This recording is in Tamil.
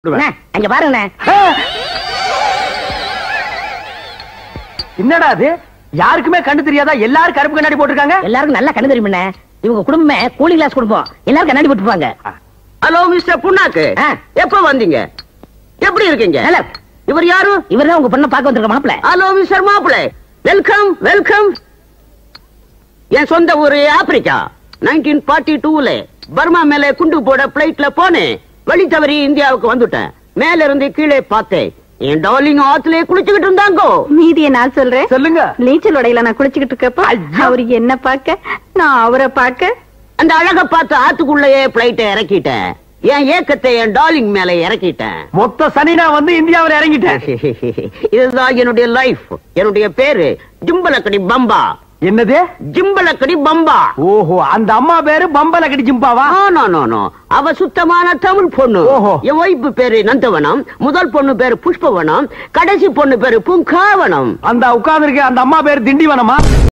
அண்ணே, அங்க பாருங்கண்ணே என்னடா அது யாருக்குமே கண்டு தெரியாதா எல்லாரும் கருப்பு கண்ணாடி போட்டிருக்காங்க எல்லாருக்கும் நல்லா கண்ணு தெரியுமண்ணே இவங்க குடும்பமே கூலிங் கிளாஸ் குடும்பம் எல்லாரும் கண்ணாடி போட்டுப்பாங்க ஹலோ மிஸ்டர் புண்ணாக்கு ஆ. எப்ப வந்தீங்க எப்படி இருக்கீங்க நல்லா இவர் யாரு இவர் தான் உங்க பொண்ணை பார்க்க வந்திருக்க மாப்பிள ஹலோ மிஸ்டர் மாப்பிளை வெல்கம் வெல்கம் என் சொந்த ஊரு ஆப்பிரிக்கா நைன்டீன் ஃபார்ட்டி டூல பர்மா மேல குண்டு போட பிளைட்ல போனேன் வழி தவறி இந்தியாவுக்கு வந்துட்டேன் மேல இருந்து கீழே பார்த்தேன் என் டார்லிங் ஆத்துல குளிச்சுக்கிட்டு இருந்தாங்கோ மீதிய நான் சொல்றேன் சொல்லுங்க நீச்சல் உடையில நான் குளிச்சுக்கிட்டு இருக்கப்ப ஐயோ. அவரு என்ன பார்க்க நான் அவரை பார்க்க அந்த அழக பார்த்து ஆத்துக்குள்ளேயே பிளைட்டை இறக்கிட்டேன் என் ஏக்கத்தை என் டார்லிங் மேல இறக்கிட்டேன் மொத்த சனி நான் வந்து இந்தியாவில் இறங்கிட்டேன் இதுதான் என்னுடைய லைஃப் என்னுடைய பேரு ஜிம்பலக்கடி பம்பா என்னது ஜிம்பலக்கடி பம்பா ஓஹோ அந்த அம்மா பேரு பம்பல கடி ஜிம்பாவா ஆ, no, no, no. அவ சுத்தமான தமிழ் பொண்ணு ஓஹோ. என் ஒய்ஃபு பேரு நந்தவனம் முதல் பொண்ணு பேரு புஷ்பவனம் கடைசி பொண்ணு பேரு பூங்காவனம் அந்த உட்கார்ந்து அந்த அம்மா பேரு திண்டிவனமா